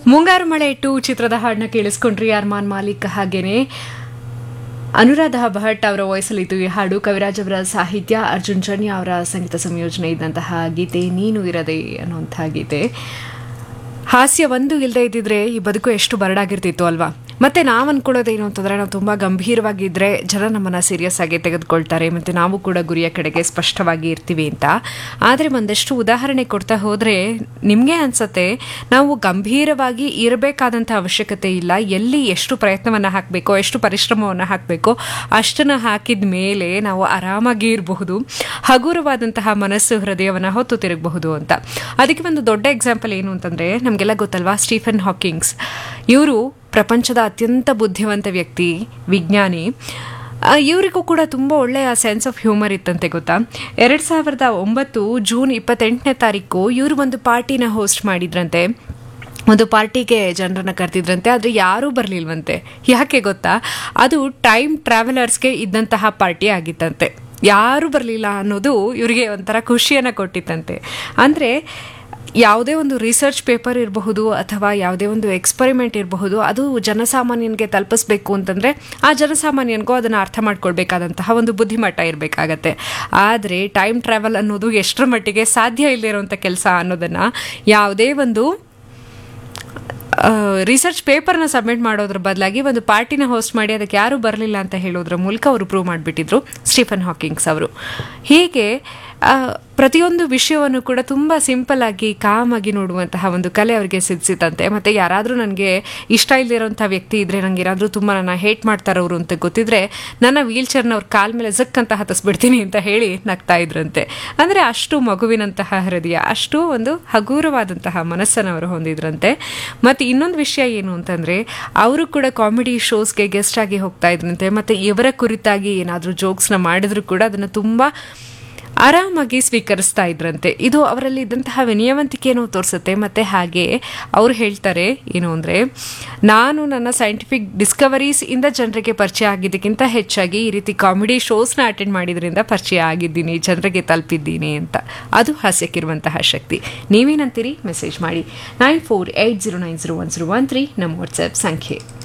ಮುಂಗಾರು ಮಳೆ ಟು ಚಿತ್ರದ ಹಾಡನ್ನ ಕೇಳಿಸ್ಕೊಂಡ್ರಿ ಅರ್ಮಾನ್ ಮಾಲಿಕ್ ಹಾಗೇನೆ ಅನುರಾಧ ಭಟ್ ಅವರ ವಯಸ್ಸಲ್ಲಿತ್ತು ಈ ಹಾಡು ಕವಿರಾಜ್ ಅವರ ಸಾಹಿತ್ಯ ಅರ್ಜುನ್ ಜನ್ಯ ಅವರ ಸಂಗೀತ ಸಂಯೋಜನೆ ಇದ್ದಂತಹ ಗೀತೆ ನೀನು ಇರದೆ ಅನ್ನುವಂತಹ ಗೀತೆ ಹಾಸ್ಯ ಒಂದು ಇಲ್ಲದೆ ಇದ್ದಿದ್ರೆ ಈ ಬದುಕು ಎಷ್ಟು ಬರಡಾಗಿರ್ತಿತ್ತು ಅಲ್ವಾ ಮತ್ತೆ ನಾವು ಅನ್ಕೊಳ್ಳೋದೇನು ಅಂತಂದ್ರೆ ನಾವು ತುಂಬ ಗಂಭೀರವಾಗಿದ್ದರೆ ಜನ ನಮ್ಮನ್ನು ಸೀರಿಯಸ್ ಆಗಿ ತೆಗೆದುಕೊಳ್ತಾರೆ ಮತ್ತು ನಾವು ಕೂಡ ಗುರಿಯ ಕಡೆಗೆ ಸ್ಪಷ್ಟವಾಗಿ ಇರ್ತೀವಿ ಅಂತ ಆದರೆ ಒಂದಷ್ಟು ಉದಾಹರಣೆ ಕೊಡ್ತಾ ಹೋದರೆ ನಿಮಗೆ ಅನ್ಸತ್ತೆ ನಾವು ಗಂಭೀರವಾಗಿ ಇರಬೇಕಾದಂಥ ಅವಶ್ಯಕತೆ ಇಲ್ಲ ಎಲ್ಲಿ ಎಷ್ಟು ಪ್ರಯತ್ನವನ್ನು ಹಾಕಬೇಕೋ ಎಷ್ಟು ಪರಿಶ್ರಮವನ್ನು ಹಾಕಬೇಕೋ ಅಷ್ಟನ್ನು ಹಾಕಿದ ಮೇಲೆ ನಾವು ಆರಾಮಾಗಿ ಇರಬಹುದು ಹಗುರವಾದಂತಹ ಮನಸ್ಸು ಹೃದಯವನ್ನು ಹೊತ್ತು ತಿರುಗಬಹುದು ಅಂತ ಅದಕ್ಕೆ ಒಂದು ದೊಡ್ಡ ಎಕ್ಸಾಂಪಲ್ ಏನು ಅಂತಂದರೆ ನಮಗೆಲ್ಲ ಗೊತ್ತಲ್ವಾ ಸ್ಟೀಫನ್ ಹಾಕಿಂಗ್ಸ್ ಇವರು ಪ್ರಪಂಚದ ಅತ್ಯಂತ ಬುದ್ಧಿವಂತ ವ್ಯಕ್ತಿ ವಿಜ್ಞಾನಿ ಆ, ಇವರಿಗೂ ಕೂಡ ತುಂಬ ಒಳ್ಳೆಯ ಸೆನ್ಸ್ ಆಫ್ ಹ್ಯೂಮರ್ ಇತ್ತಂತೆ ಗೊತ್ತಾ ಎರಡು ಸಾವಿರದ ಒಂಬತ್ತು ಜೂನ್ ಇಪ್ಪತ್ತೆಂಟನೇ ತಾರೀಕು ಇವರು ಒಂದು ಪಾರ್ಟಿನ ಹೋಸ್ಟ್ ಮಾಡಿದ್ರಂತೆ ಒಂದು ಪಾರ್ಟಿಗೆ ಜನರನ್ನ ಕರೆದಿದ್ರಂತೆ ಆದರೆ ಯಾರೂ ಬರಲಿಲ್ವಂತೆ ಯಾಕೆ ಗೊತ್ತಾ ಅದು ಟೈಮ್ ಟ್ರಾವೆಲರ್ಸ್ಗೆ ಇದ್ದಂತಹ ಪಾರ್ಟಿ ಆಗಿತ್ತಂತೆ ಯಾರೂ ಬರಲಿಲ್ಲ ಅನ್ನೋದು ಇವರಿಗೆ ಒಂಥರ ಖುಷಿಯನ್ನು ಕೊಟ್ಟಿತ್ತಂತೆ ಅಂದರೆ ಯಾವುದೇ ಒಂದು ರಿಸರ್ಚ್ ಪೇಪರ್ ಇರಬಹುದು ಅಥವಾ ಯಾವುದೇ ಒಂದು ಎಕ್ಸ್ಪರಿಮೆಂಟ್ ಇರಬಹುದು ಅದು ಜನಸಾಮಾನ್ಯನಿಗೆ ತಲುಪಿಸ್ಬೇಕು ಅಂತಂದರೆ ಆ ಜನಸಾಮಾನ್ಯನಿಗೂ ಅದನ್ನು ಅರ್ಥ ಮಾಡ್ಕೊಳ್ಬೇಕಾದಂತಹ ಒಂದು ಬುದ್ಧಿಮಟ್ಟ ಇರಬೇಕಾಗತ್ತೆ ಆದರೆ ಟೈಮ್ ಟ್ರಾವೆಲ್ ಅನ್ನೋದು ಎಷ್ಟರ ಮಟ್ಟಿಗೆ ಸಾಧ್ಯ ಇಲ್ಲದಿರುವಂಥ ಕೆಲಸ ಅನ್ನೋದನ್ನು ಯಾವುದೇ ಒಂದು ರಿಸರ್ಚ್ ಪೇಪರ್ನ ಸಬ್ಮಿಟ್ ಮಾಡೋದ್ರ ಬದಲಾಗಿ ಒಂದು ಪಾರ್ಟಿನ ಹೋಸ್ಟ್ ಮಾಡಿ ಅದಕ್ಕೆ ಯಾರೂ ಬರಲಿಲ್ಲ ಅಂತ ಹೇಳೋದ್ರ ಮೂಲಕ ಅವರು ಪ್ರೂವ್ ಮಾಡಿಬಿಟ್ಟಿದ್ರು ಸ್ಟೀಫನ್ ಹಾಕಿಂಗ್ಸ್ ಅವರು ಹೀಗೆ ಆ, ಪ್ರತಿಯೊಂದು ವಿಷಯವನ್ನು ಕೂಡ ತುಂಬ ಸಿಂಪಲ್ ಆಗಿ ಕಾಮಾಗಿ ನೋಡುವಂತಹ ಒಂದು ಕಲೆ ಅವರಿಗೆ ಸಿದ್ಧಿಸಿತಂತೆ ಮತ್ತು ಯಾರಾದರೂ ನನಗೆ ಇಷ್ಟ ಇಲ್ಲದಿರೋಂಥ ವ್ಯಕ್ತಿ ಇದ್ದರೆ ನನಗೆ ಏನಾದರೂ ತುಂಬ ನನ್ನ ಹೇಟ್ ಮಾಡ್ತಾರವರು ಅಂತ ಗೊತ್ತಿದ್ರೆ ನನ್ನ ವೀಲ್ ಚೇರ್ನ ಅವ್ರ ಕಾಲ ಮೇಲೆ ಜಕ್ ಅಂತ ಹತ್ತಿಸ್ಬಿಡ್ತೀನಿ ಅಂತ ಹೇಳಿ ನಗ್ತಾ ಇದ್ರಂತೆ ಅಂದರೆ ಅಷ್ಟು ಮಗುವಿನಂತಹ ಹೃದಯ ಅಷ್ಟು ಒಂದು ಹಗೂರವಾದಂತಹ ಮನಸ್ಸನ್ನು ಅವರು ಹೊಂದಿದ್ರಂತೆ ಮತ್ತು ಇನ್ನೊಂದು ವಿಷಯ ಏನು ಅಂತಂದರೆ ಅವರು ಕೂಡ ಕಾಮಿಡಿ ಶೋಸ್ಗೆ ಗೆಸ್ಟ್ ಆಗಿ ಹೋಗ್ತಾ ಇದ್ರಂತೆ ಮತ್ತು ಇವರ ಕುರಿತಾಗಿ ಏನಾದರೂ ಜೋಕ್ಸ್ನ ಮಾಡಿದ್ರು ಕೂಡ ಅದನ್ನು ತುಂಬ ಆರಾಮಾಗಿ ಸ್ವೀಕರಿಸ್ತಾ ಇದ್ರಂತೆ ಇದು ಅವರಲ್ಲಿ ಇದ್ದಂತಹ ವಿನಯವಂತಿಕೆಯನ್ನು ತೋರಿಸುತ್ತೆ ಮತ್ತು ಹಾಗೆ ಅವರು ಹೇಳ್ತಾರೆ ಏನು ಅಂದರೆ ನಾನು ನನ್ನ ಸೈಂಟಿಫಿಕ್ ಡಿಸ್ಕವರೀಸ್ ಇಂದ ಜನರಿಗೆ ಪರಿಚಯ ಆಗಿದ್ದಕ್ಕಿಂತ ಹೆಚ್ಚಾಗಿ ಈ ರೀತಿ ಕಾಮಿಡಿ ಶೋಸ್ನ ಅಟೆಂಡ್ ಮಾಡಿದ್ರಿಂದ ಪರಿಚಯ ಆಗಿದ್ದೀನಿ ಜನರಿಗೆ ತಲುಪಿದ್ದೀನಿ ಅಂತ ಅದು ಹಾಸ್ಯಕ್ಕಿರುವಂತಹ ಶಕ್ತಿ ನೀವೇನಂತೀರಿ ಮೆಸೇಜ್ ಮಾಡಿ nine four eight zero nine zero one zero one three ನಮ್ಮ ವಾಟ್ಸ್ಆ್ಯಪ್ ಸಂಖ್ಯೆ